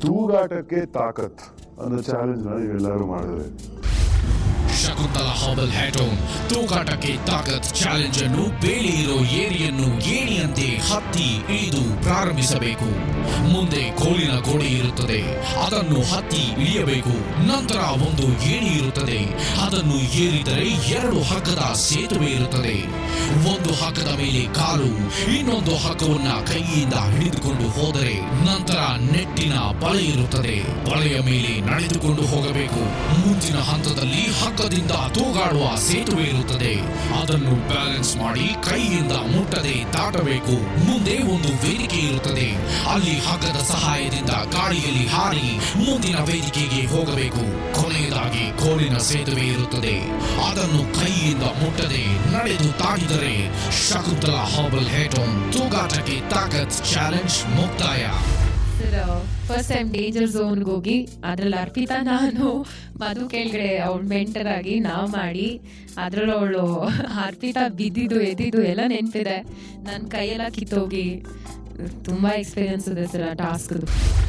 ತೂಗಾಟಕ್ಕೆ ತಾಕತ್ ಅನ್ನೋ ಚಾಲೆಂಜ್ ನೀವೆಲ್ಲರೂ ಮಾಡಿದ್ರೆ ಶಕುಂತಲ ಹಾಬಲ್ ಹ್ಯಾಟೋನ್ ತೂಗಾಟಕ್ಕೆ ತಾಕತ್ ಚಾಲೆಂಜ್ ಅನ್ನು ಬೇಲಿ ಇರೋ ಏರಿಯನ್ನು ಏಣಿಯಂತೆ ಹತ್ತಿ ಇಳಿದು ಪ್ರಾರಂಭಿಸಬೇಕು ಮುಂದೆ ಕೋಲಿನ ಗೋಡೆ ಇರುತ್ತದೆ ಅದನ್ನು ಹತ್ತಿ ಇಳಿಯಬೇಕು ನಂತರ ಒಂದು ಏಣಿ ಇರುತ್ತದೆ ಅದನ್ನು ಏರಿದರೆ ಎರಡು ಹಗ್ಗದ ಸೇತುವೆ ಇರುತ್ತದೆ ಒಂದು ಹಗ್ಗದ ಮೇಲೆ ಕಾಲು ಇನ್ನೊಂದು ಹಗ್ಗವನ್ನ ಕೈಯಿಂದ ಹಿಡಿದುಕೊಂಡು ಹೋದರೆ ನಂತರ ನೆಟ್ಟಿನ ಬಳೆ ಇರುತ್ತದೆ ಬಳೆಯ ಮೇಲೆ ನಡೆದುಕೊಂಡು ಹೋಗಬೇಕು ಮುಂದಿನ ಹಂತದಲ್ಲಿ ಹಗ್ಗದಿಂದ ತೂಗಾಡುವ ಸೇತುವೆ ಇರುತ್ತದೆ ಅದನ್ನು ಬ್ಯಾಲೆನ್ಸ್ ಮಾಡಿ ಕೈಯಿಂದ ಮುಟ್ಟದೆ ದಾಟಬೇಕು ಮುಂದೆ ಒಂದು ವೇದಿಕೆ ಇರುತ್ತದೆ ಅಲ್ಲಿ ಹಗ್ಗದ ಸಹಾಯದಿಂದ ಗಾಳಿಯಲ್ಲಿ ಹಾರಿ ಮುಂದಿನ ವೇದಿಕೆಗೆ ಹೋಗಬೇಕು ಕೊನೆಯದಾಗಿ ಕೋಲಿನ ಸೇತುವೆ ಇರುತ್ತದೆ ಅದನ್ನು ಕೈಯಿಂದ ಮುಟ್ಟದೆ ನಡೆದು ತಾಗಿದರೆ ಶಕುಂತಲ ಹಾಬಲ್ ಹೇಟೋನ್ ತೂಗಾಟಕ್ಕೆ ತಾಕತ್ ಚಾಲೆಂಜ್ ಮುಕ್ತಾಯ ಸರ್ ಫಸ್ಟ್ ಟೈಮ್ ಡೇಂಜರ್ ಝೋನ್ಗೆ ಹೋಗಿ ಅದ್ರಲ್ಲಿ ಅರ್ಪಿತಾ ನಾನು ಮಧು ಕೆಳಗಡೆ ಅವಳ ಮೆಂಟರ್ ಆಗಿ ನಾವು ಮಾಡಿ ಅದ್ರಲ್ಲಿ ಅವಳು ಅರ್ಪಿತಾ ಬಿದ್ದಿದ್ದು ಎದ್ದಿದ್ದು ಎಲ್ಲ ನೆನಪಿದೆ ನನ್ನ ಕೈಯೆಲ್ಲ ಕಿತ್ತೋಗಿ ತುಂಬ ಎಕ್ಸ್ಪೀರಿಯನ್ಸ್ ಇದೆ ಸರ್ ಆ ಟಾಸ್ಕ್ದು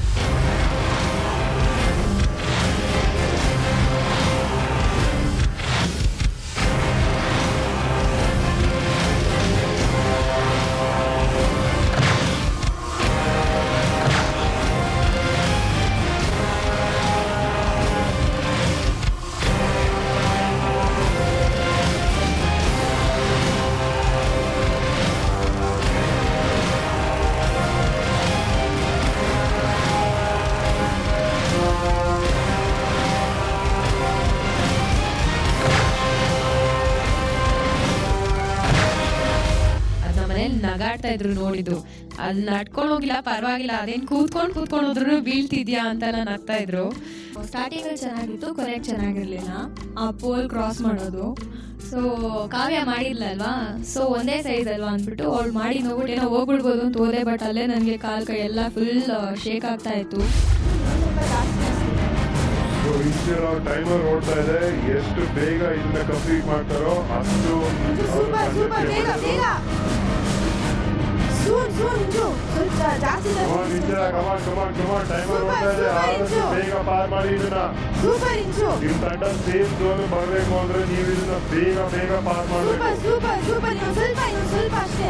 ಅದ್ ನಮ್ಮ ಮನೇಲಿ ನಗಾಡ್ತಾ ಇದ್ರು ನೋಡಿದ್ದು ಅಲ್ಲಿ ನಡ್ಕೊಂಡು ಹೋಗಿಲ್ಲ ಪರವಾಗಿಲ್ಲ ಅದೇನ್ ಕೂತ್ಕೊಂಡು ಕೂತ್ಕೊಂಡು ಹೋದ್ರು ಬೀಳ್ತಿದ್ಯಾ ಅಂತ ನಾನು ನಗ್ತಾ ಇದ್ರು ಸ್ಟಾರ್ಟಿಂಗ್ ಚೆನ್ನಾಗಿತ್ತು ಕೊನೆಗೆ ಚೆನ್ನಾಗಿರ್ಲಿಲ್ಲ ಆ ಪೋಲ್ ಕ್ರಾಸ್ ಮಾಡೋದು ಸೊ ಕಾವ್ಯ ಮಾಡಿರ್ಲಲ್ವಾ ಸೊ ಒಂದೇ ಸೈಜ್ ಅಲ್ವಾ ಅಂದ್ಬಿಟ್ಟು ಅವ್ಳು ಮಾಡಿ ನೋಡ್ಬಿಟ್ಟು ಏನೋ ಹೋಗ್ಬಿಡ್ಬೋದು ಅಂತ ಹೋದೆ ಬಟ್ ಅಲ್ಲೇ ನನಗೆ ಕಾಲ್ ಕೈ ಎಲ್ಲ ಫುಲ್ ಶೇಕ್ ಆಗ್ತಾ ಇತ್ತು ಸೊ ಇನ್ಸ್ಟಿಟ್ಯೂಟ್ ಅವ್ರ ಟೈಮರ್ ಓಡ್ತಾ ಇದೆ ಎಷ್ಟು ಬೇಗ ಇದನ್ನ ಕಂಪ್ಲೀಟ್ ಮಾಡ್ತಾರೋ ಅಷ್ಟು ಸೂಪರ್ ಸೂಪರ್ ಬೇಗ ಬೇಗ ಸೂನ್ ಸೂನ್ ಇಂಜು ಸ್ವಲ್ಪ ಜಾಸ್ತಿ ಕಮಾನ್ ಕಮಾನ್ ಕಮಾನ್ ಟೈಮರ್ ಓಡ್ತಾ ಇದೆ ಆದಷ್ಟು ಬೇಗ ಪಾರ್ ಮಾಡಿ ಇದನ್ನ ಸೂಪರ್ ಇಂಜು ನಿಮ್ ತಂಡ ಸೇಫ್ ಝೋನ್ ಬರಬೇಕು ಅಂದ್ರೆ ನೀವು ಇದನ್ನ ಬೇಗ ಬೇಗ ಪಾರ್ ಸೂಪರ್ ಮಾಡಬೇಕು ಸೂಪರ್ ಸೂಪರ್ ಇನ್ನು ಸ್ವಲ್ಪ ಇನ್ನು ಸ್ವಲ್ಪ ಅಷ್ಟೇ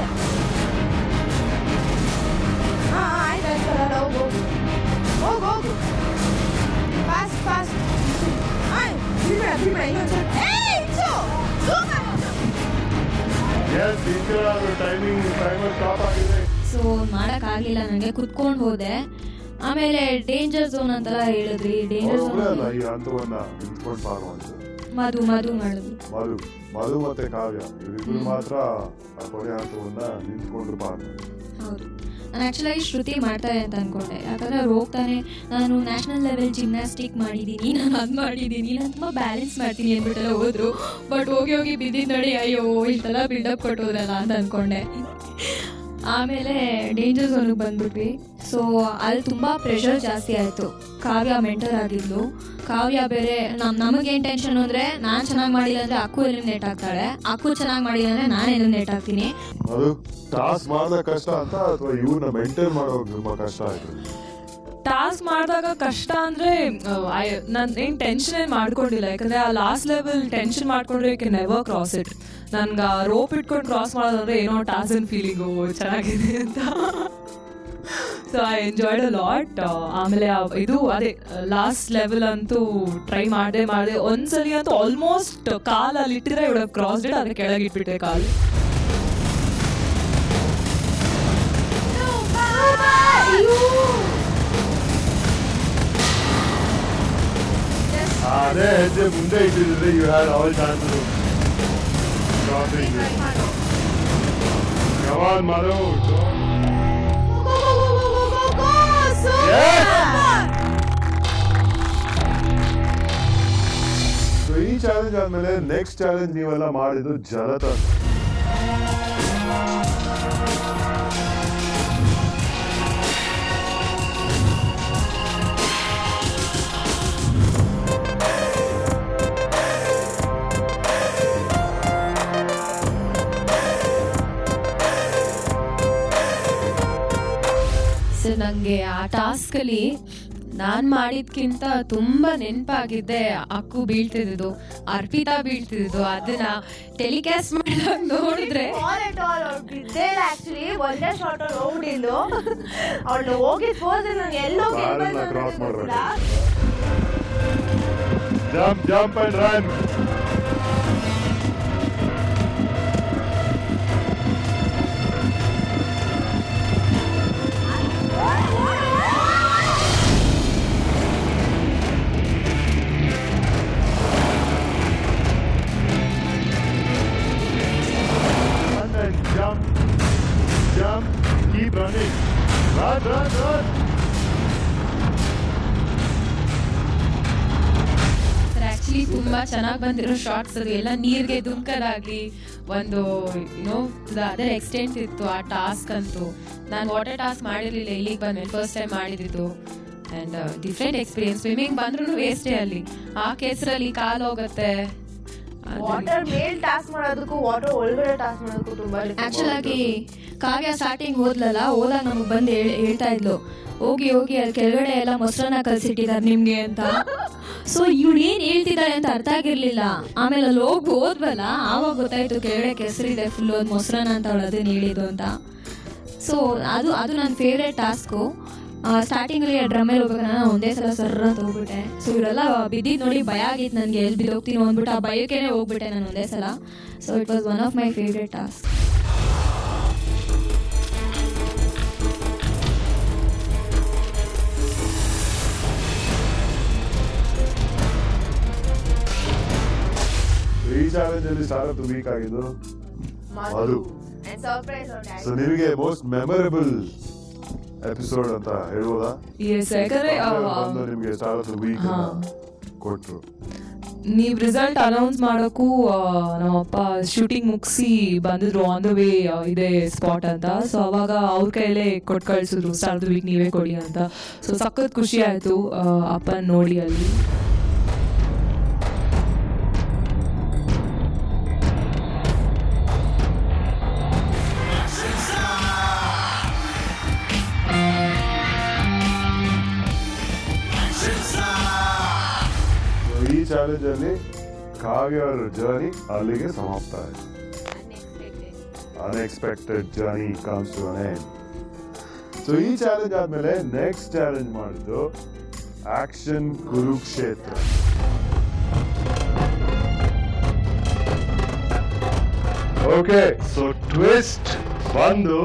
ಹಾ ಹಾ, ಆಯ್ತು ಆಯ್ತು ಪರವಾಗಿಲ್ಲ ಹೋಗು ಹೋಗು ಹೋಗು ಫಾಸ್ಟ್ ಫಾಸ್ಟ್ ಆಯ್ ಬಿಡ್ಬೇಡ ಬಿಡ್ಬೇಡ ಇನ್ನೊಂದು ಸ್ವಲ್ಪ ಏ ಇಂಜು ಸೂಪರ್ ಎಸ್ ಇನ್ಸ್ಟಿಟ್ಯೂಟ್ ಟೈಮಿಂಗ್ ಟೈಮರ್ ಸ್ಟಾಪ್ ಆಗಿದೆ ಸೊ ಮಾಡೋಕ್ಕಾಗಲಿಲ್ಲ ನನಗೆ ಕುತ್ಕೊಂಡು ಹೋದೆ ಆಮೇಲೆ ಡೇಂಜರ್ ಝೋನ್ ಅಂತೆಲ್ಲ ಹೇಳಿದ್ರಿ ಡೇಂಜರ್ ಒಬ್ಬರೇ ಅಲ್ಲ ಝೋನ್ ಈ ಹಂತವನ್ನ ನಿಂತ್ಕೊಂಡು ಪಾರ್ ಮಾಡ್ತಾರೆ ಮಧು ಮಧು ಮಾಡಿದ್ವಿ ಮಧು ಮಧು ಮತ್ತೆ ಕಾವ್ಯ ಇವರಿಬ್ರು ಮಾತ್ರ ಆ ಕೊನೆ ಹಂತವನ್ನ ನಿಂತ್ಕೊಂಡ್ರು ಪಾರ್ ಮಾಡ್ತಾರೆ ಹೌದು ನಾನು ಆ್ಯಕ್ಚುಲಾಗಿ ಶ್ರುತಿ ಮಾಡ್ತಾರೆ ಅಂತ ಅನ್ಕೊಂಡೆ ಯಾಕಂದ್ರೆ ಅವ್ರು ಹೋಗ್ತಾನೆ ನಾನು ನ್ಯಾಷನಲ್ ಲೆವೆಲ್ ಜಿಮ್ನಾಸ್ಟಿಕ್ ಮಾಡಿದ್ದೀನಿ ನಾನು ಅದು ಮಾಡಿದ್ದೀನಿ ನಾನು ತುಂಬ ಬ್ಯಾಲೆನ್ಸ್ ಮಾಡ್ತೀನಿ ಅಂದ್ಬಿಟ್ಟೆಲ್ಲ ಹೋದ್ರು ಬಟ್ ಹೋಗಿ ಹೋಗಿ ಬಿದ್ದಿದ್ದು ನೋಡಿ ಅಯ್ಯೋ ಇಷ್ಟೆಲ್ಲ ಬಿಲ್ಡಪ್ ಕೊಟ್ಟೋದ್ರಲ್ಲ ಅಂತ ಅನ್ಕೊಂಡೆ ಆಮೇಲೆ ಡೇಂಜರ್ ಝೋನಿಗೆ ಬಂದ್ಬಿಟ್ವಿ ಸೊ ಅಲ್ಲಿ ತುಂಬ ಪ್ರೆಷರ್ ಜಾಸ್ತಿ ಆಯಿತು ಕಾವ್ಯ ಮೆಂಟರ್ ಆಗಿದ್ಲು ಕಾವ್ಯ ಬೇರೆ ನಮ್ ನಮಗೇನು ಟೆನ್ಷನ್ ಅಂದರೆ ನಾನು ಚೆನ್ನಾಗಿ ಮಾಡಿಲ್ಲ ಅಂದರೆ ಅಕ್ಕು ಎಲಿಮಿನೇಟ್ ಆಗ್ತಾಳೆ ಅಕ್ಕು ಚೆನ್ನಾಗಿ ಮಾಡಿಲ್ಲ ಅಂದರೆ ನಾನು ಎಲಿಮಿನೇಟ್ ಆಗ್ತೀನಿ ಅದು ಟಾಸ್ಕ್ ಮಾಡ್ದ ಕಷ್ಟ ಅಂತ ಅಥವಾ ಇವ್ರನ್ನ ಮೇಂಟೈನ್ ಮಾಡೋದು ತುಂಬಾ ಕಷ್ಟ ಆಯ್ತು ಟಾಸ್ಕ್ ಮಾಡಿದಾಗ ಕಷ್ಟ ಅಂದ್ರೆ ನಾನು ಏನು ಟೆನ್ಷನ್ ಏನು ಮಾಡ್ಕೊಂಡಿಲ್ಲ ಯಾಕಂದ್ರೆ ಆ ಲಾಸ್ಟ್ ಲೆವೆಲ್ ಟೆನ್ಷನ್ ಮಾಡ್ಕೊಂಡ್ರೆ you can never cross it ನನ್ಗೆ ಆ ರೋಪ್ ಇಟ್ಕೊಂಡು ಕ್ರಾಸ್ ಮಾಡೋದಂದ್ರೆ ಏನೋ ಟಾಸನ್ ಫೀಲಿಂಗು ಚೆನ್ನಾಗಿದೆ ಅಂತ so I enjoyed a lot ಆಮೇಲೆ ಆ ಇದು ಅದೇ ಲಾಸ್ಟ್ ಲೆವೆಲ್ ಅಂತೂ ಟ್ರೈ ಮಾಡಿದೆ ಮಾಡಿದೆ ಒಂದ್ಸಲಿ ಅಂತೂ ಆಲ್ಮೋಸ್ಟ್ ಕಾಲಲ್ಲಿ ಇಟ್ಟಿದ್ರೆ ಇವಾಗ ಕ್ರಾಸ್ ಇಟ್ಟು ಅದಕ್ಕೆ ಕೆಳಗೆ ಇಟ್ಬಿಟ್ಟೆ ಕಾಲು ಅದೇ ಹೆಜ್ಜೆ ಮುಂದೆ ಇಟ್ಟಿದ್ರೆ you had all chances crossing come on Madhu so ಈ ಚಾಲೆಂಜ್ ಆದ್ಮೇಲೆ ನೆಕ್ಸ್ಟ್ ಚಾಲೆಂಜ್ ನೀವೆಲ್ಲ ಮಾಡಿದ್ದು ಜಲತ ಸರ್ ನನಗೆ ಆ ಟಾಸ್ಕಲ್ಲಿ ನಾನ್ ಮಾಡಿದ್ಕಿಂತ ತುಂಬಾ ನೆನ್ಪಾಗಿದ್ದೆ ಅಕ್ಕು ಬೀಳ್ತಿದ್ದು ಅರ್ಪಿತಾ ಬೀಳ್ತಿದ್ದು ಅದನ್ನ ಟೆಲಿಕಾಸ್ಟ್ ಮಾಡಿದಾಗ ನೋಡಿದ್ರೆ ಆಕ್ಚುಲಿ ಒಂದೇ ಶಾರ್ಟ್ ಅಲ್ಲಿ ಹೋಗ್ಬಿಟ್ಟಿದ್ದು ಅವಳು ಹೋಗಿದ್ ಹೋದ್ರೆ ನಂಗೆ ಎಲ್ಲೋ ಬಾಲನ್ನ cross ಮಾಡ್ಬೇಕು. Jump jump and run Run and jump, jump, keep running. Run, run, run. Actually ತುಂಬಾ ಚೆನ್ನಾಗಿ ಬಂದಿರೋ ಶಾರ್ಟ್ಸ್ ಅದು ಎಲ್ಲ ನೀರ್ಗೆ ಧುಮ್ಕದಾಗ್ಲಿ ಒಂದು ಏನೋ ಅದರ್ ಎಕ್ಸ್ಟೆಂಟ್ ಇತ್ತು ಆ ಟಾಸ್ಕ್ ಅಂತೂ ನಾನು ವಾಟರ್ ಟಾಸ್ಕ್ ಮಾಡಿರ್ಲಿಲ್ಲ ಇಲ್ಲಿಗೆ ಬಂದ್ಮೇಲೆ ಫಸ್ಟ್ ಟೈಮ್ ಮಾಡಿದ್ದು ಅಂಡ್ ಡಿಫ್ರೆಂಟ್ ಎಕ್ಸ್ಪೀರಿಯನ್ಸ್ ಸ್ವಿಮ್ಮಿಂಗ್ ಬಂದ್ರೂ ವೇಸ್ಟೇ ಅಲ್ಲಿ ಆ ಕೆಸರಲ್ಲಿ ಕಾಲು ಹೋಗುತ್ತೆ ಅದು- ವಾಟರ್ ಮೇಲ್ ಟಾಸ್ಕ್ ಮಾಡೋದಕ್ಕೂ ವಾಟರ್ ಒಳಗಡೆ ಟಾಸ್ಕ್ ಮಾಡೋದಕ್ಕೂ ತುಂಬಾ ಆಕ್ಚುಲ್ ಆಗಿ ಕಾವ್ಯ ಸ್ಟಾರ್ಟಿಂಗ್ ಹೋದ್ಲಲ್ಲ ಹೋದಾಗ ನಮಗೆ ಬಂದು ಹೇಳ್ತಾ ಇದ್ಲು ಹೋಗಿ ಹೋಗಿ ಅಲ್ಲಿ ಕೆಳಗಡೆ ಎಲ್ಲ ಮೊಸರನ್ನ ಕಲ್ಸಿಟ್ಟಿದ್ದಾರೆ ನಿಮ್ಗೆ ಅಂತ ಸೊ ಇವ್ಳು ಏನ್ ಹೇಳ್ತಿದ್ದಾಳೆ ಅಂತ ಅರ್ಥ ಆಗಿರ್ಲಿಲ್ಲ ಆಮೇಲೆ ಅಲ್ಲಿ ಹೋಗಿ ಹೋದ್ವಲ್ಲ ಆವಾಗ ಗೊತ್ತಾಯ್ತು ಕೆಳಗಡೆ ಕೆಸರಿದೆ ಫುಲ್ ಒಂದು ಮೊಸರನ್ನ ಅಂತ ಅವಳು ಅದನ್ನ ಹೇಳಿದ್ದು ಅಂತ ಸೊ ಅದು ಅದು ನನ್ನ ಫೇವ್ರೆಟ್ ಟಾಸ್ಕು ಸ್ಟಾರ್ಟಿಂಗಲ್ಲಿ ಡ್ರಮ್ಮಲ್ಲಿ ಹೋಗ್ಬೇಕು ನಾನು ಒಂದೇ ಸಲ ಸರ್ರ ಅಂತ ಹೋಗ್ಬಿಟ್ಟೆ ಸೊ ಇವರೆಲ್ಲ ಬಿದ್ದಿದ್ದು ನೋಡಿ ಭಯ ಆಗಿತ್ತು ನನಗೆ ಎಲ್ಲಿ ಬಿದ್ದು ಹೋಗ್ತೀನಿ ಅಂದ್ಬಿಟ್ಟು ಆ ಭಯಕ್ಕೇನೆ ಹೋಗ್ಬಿಟ್ಟೆ ನಾನು ಒಂದೇ ಸಲ so it was one of my favourite task ಈ ಚಾಲೆಂಜ್ ಅಲ್ಲಿ ಸ್ಟಾರ್ ಆಫ್ ದ ವೀಕ್ ಆಗಿದ್ದು ಮಧು ಸರ್ಪ್ರೈಸ್ ಸೊ ನಿಮಗೆ ಮೋಸ್ಟ್ ಮೆಮೊರೇಬಲ್ ಎಪಿಸೋಡ್ ಅಂತ ಹೇಳ್ಬೋದಾ ಎಸ್ ಯಾಕಂದ್ರೆ ಆ, ಬಂದು ನಿಮ್ಗೆ ಸ್ಟಾರ್ ಆಫ್ ದ ವೀಕ್ ಹಾ. ಕೊಟ್ರು ನೀವ್ ರಿಸಲ್ಟ್ ಅನೌನ್ಸ್ ಮಾಡೋಕ್ಕೂ ಆ, ನಮ್ಮಪ್ಪ ಶೂಟಿಂಗ್ ಮುಗಿಸಿ ಬಂದಿದ್ರು ಆನ್ ದ ವೇ ಇದೆ ಸ್ಪಾಟ್ ಅಂತ ಸೊ ಅವಾಗ ಅವ್ರ ಕೈಲೇ ಕೊಟ್ಟು ಕಳ್ಸಿದ್ರು ಸ್ಟಾರ್ಟ್ ವೀಕ್ ನೀವೇ ಕೊಡಿ ಅಂತ ಸೊ ಸಖತ್ ಖುಷಿ ಆಯ್ತು ಆ, ಅಪ್ಪನ್ ನೋಡಿ ಅಲ್ಲಿ So, ಈ ಚಾಲೆಂಜ್ ಅಲ್ಲಿ ಕಾವ್ಯ ಅವರ ಜರ್ನಿ ಅಲ್ಲಿಗೆ ಸಮಾಪ್ತ ಆಯ್ತು unexpected journey comes to an end so ಈ ಚಾಲೆಂಜ್ ಆದ್ಮೇಲೆ ನೆಕ್ಸ್ಟ್ ಚಾಲೆಂಜ್ ಮಾಡಿದ್ದು action Kurukshetra okay so twist ಬಂದು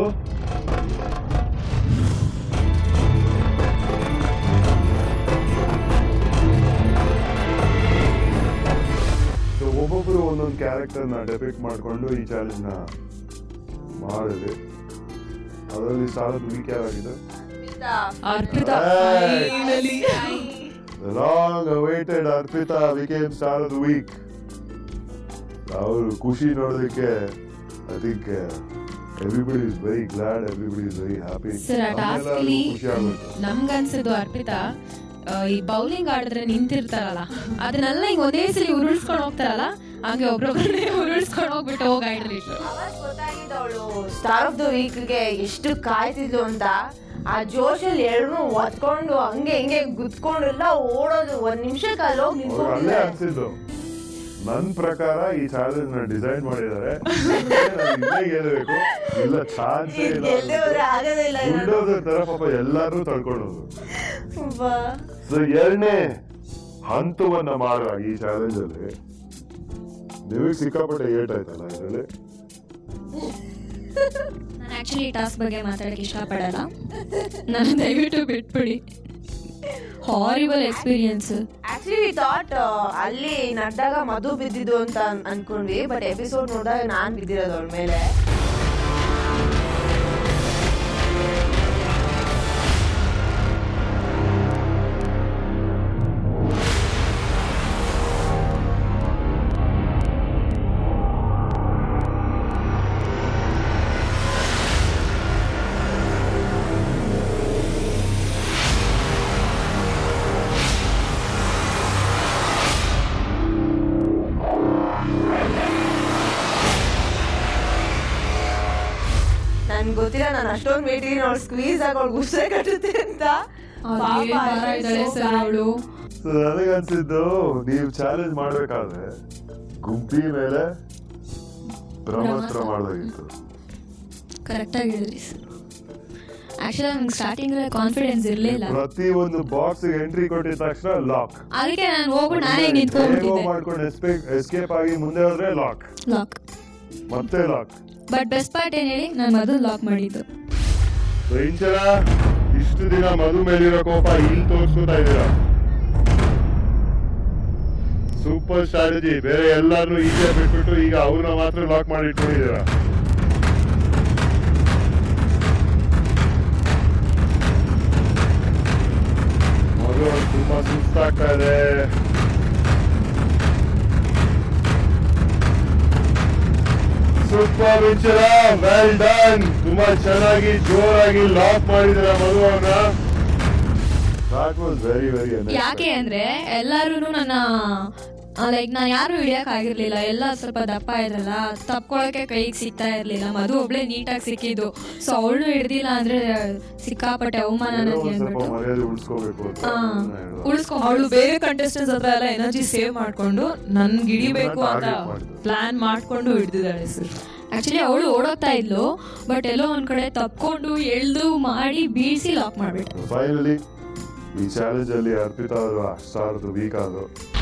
So, ಒಬ್ಬೊಬ್ರು ಒಂದೊಂದು ಕ್ಯಾರೆಕ್ಟರ್ ನ ಡೆಪಿಕ್ಟ್ ಮಾಡ್ಕೊಂಡು ಈ ಚಾಲೆಂಜ್ ನ ಮಾಡಿದ್ವಿ ಅದರಲ್ಲಿ ಸಾಲದ ವೀಕ್ ಯಾರಾಗಿದೆ Arpita Hey. finally. The long awaited Arpita became star of the week ಅವರು ಖುಷಿ ನೋಡೋದಕ್ಕೆ I think everybody is very glad everybody is very happy sir ಆ ಟಾಸ್ಕ್ ಅಲ್ಲಿ ಖುಷಿ ಆಗುತ್ತೆ ನಮ್ಗನ್ಸಿದ್ದು ಅರ್ಪಿತಾ ಆ, ಈ ಬೌಲಿಂಗ್ ಆಡಿದ್ರೆ ನಿಂತಿರ್ತಾರಲ್ಲ ಅದನ್ನೆಲ್ಲ ಹಿಂಗ್ ಒಂದೇ ಸಲ ಉರುಳಿಸ್ಕೊಂಡು ಹೋಗ್ತಾರಲ್ಲ ಹಂಗೆ ಒಬ್ರೊಬ್ಬರನ್ನೇ ಉರುಳಿಸ್ಕೊಂಡು ಹೋಗ್ಬಿಟ್ಟು ಹೋಗಿ ಆಡಿರ್ಲಿಲ್ಲ ಅವತ್ತು ಗೊತ್ತಾಗಿದ್ದು ಅವಳು ಸ್ಟಾರ್ ಆಫ್ ದ ವೀಕ್ಗೆ ಎಷ್ಟು ಕಾಯ್ತಿದ್ಲು ಅಂತ ಆ ಜೋಶಲ್ಲಿ ಎರಡನ್ನೂ ಒತ್ಕೊಂಡು ಹಂಗೆ ಹಿಂಗೆ ಗುದ್ಕೊಂಡು ಎಲ್ಲ ಓಡೋದು ಒಂದ್ ನಿಮಿಷಕ್ಕೆ ಅಲ್ಲಿ ಹೋಗಿ ಅವ್ರು ಅಲ್ಲೇ ನಿಂತ್ಕೊಂಡಿದ್ದಾರೆ ಅನ್ಸಿದ್ದು ನನ್ ಪ್ರಕಾರ ಈ ಚಾಲೆಂಜ್ ನ ಡಿಸೈನ್ ಮಾಡಿದ್ದಾರೆ ಇಲ್ಲೇ ಗೆಲ್ಲಬೇಕು ಇಲ್ಲ ಚಾನ್ಸೇ ಇಲ್ಲ ಗೆಲ್ಲೋರು ಆಗೋದಿಲ್ಲ ಇರೋದು. ಬುಲ್ಡೋಸರ್ ತರ ಪಾಪ ಎಲ್ಲಾರು ತಳ್ಕೊಳ್ಳೋದು ಬಾ. ಸೊ ಎರಡನೇ ಹಂತವನ್ನ ಮಾಡುವಾಗ ಈ ಚಾಲೆಂಜ್ ಅಲ್ಲಿ ನಿಮಗೆ ಸಿಕ್ಕಾಪಟ್ಟೆ ಏಟ್ ಆಯ್ತಲ್ಲ ಇದರಲ್ಲಿ ನಾನು ಆ್ಯಕ್ಚುಲಿ ಟಾಸ್ಕ್ ಬಗ್ಗೆ ಮಾತಾಡೋಕ್ಕೆ ಇಷ್ಟಪಡಲ್ಲ ನಾನು ದಯವಿಟ್ಟು ಬಿಟ್ಬಿಡಿ horrible experience actually we thought ಅಲ್ಲಿ ನಡ್ದಾಗ ಮಧು ಬಿದ್ದಿದ್ದು ಅಂತ ಅನ್- ಅನ್ಕೊಂಡ್ವಿ ಬಟ್ ಎಪಿಸೋಡ್ ನೋಡಿದಾಗ ನಾನ್ ಬಿದ್ದಿರೋದು ಅವಳ ಮೇಲೆ ನನ್ಗೆ ಗೊತ್ತಿಲ್ಲ ನಾನು ಅಷ್ಟೊಂದು ವೇಟ್ ಅವಳು ಸ್ಕ್ವೀಸ್ ಆಗಿ ಅವಳು ಗುಸ್ಸೆ ಕಟ್ಟುತ್ತೆ ಅಂತ ಪಾಪ ಭಾರ ಇದ್ದಾಳೆ so ಸರ್ bad. ಅವಳು So ನನಗನ್ಸಿದ್ದು ನೀವು ಚಾಲೆಂಜ್ ಮಾಡ್ಬೇಕಾದ್ರೆ ಗುಂಪಿ ಮೇಲೆ ಬ್ರಹ್ಮಾಸ್ತ್ರ ಮಾಡೋದಾಗಿತ್ತು ಕರೆಕ್ಟಾಗಿ ಹೇಳಿದ್ರಿ ಸರ್ ಆ್ಯಕ್ಚುಲಿ ನಂಗೆ ಸ್ಟಾರ್ಟಿಂಗಲ್ಲಿ ಕಾನ್ಫಿಡೆನ್ಸ್ ಇರಲಿಲ್ಲ ಪ್ರತಿ ಒಂದು ಬಾಕ್ಸ್ ಎಂಟ್ರಿ ಕೊಟ್ಟಿದ ತಕ್ಷಣ ಲಾಕ್ ಅದಕ್ಕೆ ನಾನು ಹೋಗ್ಬಿಟ್ಟು ನಾನೇ ನಿಂತ್ಕೊಂಡ್ಬಿಟ್ಟಿದ್ದೆ ಮಾಡ್ಕೊಂಡು ಎಸ್ಕೇಪ್ ಆಗಿ ಮುಂದೆ ಹೋದ್ರೆ ಲಾಕ್ ಲಾಕ್ ಮತ್ತೆ ಲಾಕ್ ಬಟ್ ಬೆಸ್ಟ್ ಪಾರ್ಟ್ ಏನು ಹೇಳಿ ನಾನು ಮೊದಲು ಲಾಕ್ ಮಾಡಿದ್ದು ಇಂಚನ ಇಷ್ಟು ದಿನ ಮಧು ಮೇಲಿರೋ ಕೋಪ ಇಲ್ಲಿ ತೋರಿಸ್ಕೊತಾ ಇದ್ದೀರಾ ಸೂಪರ್ ಸ್ಟ್ರಾಟಜಿ ಬೇರೆ ಎಲ್ಲಾರನ್ನು ಈಜೆ ಬಿಟ್ಬಿಟ್ಟು ಈಗ ಅವ್ರನ್ನ ಮಾತ್ರ ಲಾಕ್ ಮಾಡಿ ಇಟ್ಕೊಂಡಿದ್ದೀರಾ ಮಧು ಅವ್ರು ತುಂಬಾ ಸುಸ್ತಾಗ್ತಾ ಇದೆ ಸೂಪರ್ ವಿಂಚರ ವೆಲ್ ಡನ್ ತುಂಬಾ ಚೆನ್ನಾಗಿ ಜೋರಾಗಿ ಲಾಕ್ ಮಾಡಿದಿರ ಮಧು ಅವ್ರನ್ನ ದಟ್ ವಾಸ್ ವೆರಿ ವೆರಿ ಯಾಕೆ ಅಂದ್ರೆ ಎಲ್ಲಾರು ನನ್ನ ಲೈಕ್ ನಾನು ಯಾರು ಹಿಡಿಯಕ್ ಆಗಿರ್ಲಿಲ್ಲ ಎಲ್ಲ ಸ್ವಲ್ಪ ದಪ್ಪ ಇದ್ರಲ್ಲ ತಪ್ಕೊಳಕ್ಕೆ ಕೈಗೆ ಸಿಗ್ತಾ ಇರ್ಲಿಲ್ಲ ಮಧು ಒಬ್ಳೆ ನೀಟಾಗಿ ಸಿಕ್ಕಿದ್ದು ಸೊ ಅವಳು ಹಿಡ್ದಿಲ್ಲ ಅಂದ್ರೆ ಸಿಕ್ಕಾಪಟ್ಟೆ ಅವಮಾನ ನನಗೆ ಸ್ವಲ್ಪ ಅಂದ್ಬಿಟ್ಟು ಮರ್ಯಾದೆ ಉಳಿಸ್ಕೋಬೇಕು ಅಂತ ಹಾ ಅದನ್ನ ಹೇಳೋದು. ಉಳಿಸ್ಕೊಂಡ್ ಅವಳು ಬೇರೆ ಕಂಟೆಸ್ಟೆಂಟ್ಸ್ ಹತ್ರ ಎಲ್ಲ ಎನರ್ಜಿ ಸೇವ್ ಮಾಡ್ಕೊಂಡು ನನ್ಗೆ ಹಿಡಿಬೇಕು ಅಂತ Target ಮಾಡಿದ್ದು. ಪ್ಲಾನ್ ಮಾಡ್ಕೊಂಡು ಹಿಡ್ದಿದ್ದಾಳೆ ಸರ್ ಆಕ್ಚುಲಿ ಅವಳು ಓಡೋಗ್ತಾ ಇದ್ಲು ಬಟ್ ಎಲ್ಲೋ ಒಂದ್ ಕಡೆ ತಪ್ಕೊಂಡು ಎಳ್ದು ಮಾಡಿ ಬೀಳ್ಸಿ ಲಾಕ್ ಮಾಡ್ಬಿಟ್ಟು ಫೈನಲಿ ಈ ಚಾಲೆಂಜ್ ಅಲ್ಲಿ ಅರ್ಪಿತಾ ಅವರು ಸ್ಟಾರ್ ವೀಕ್ ಆದ್ರು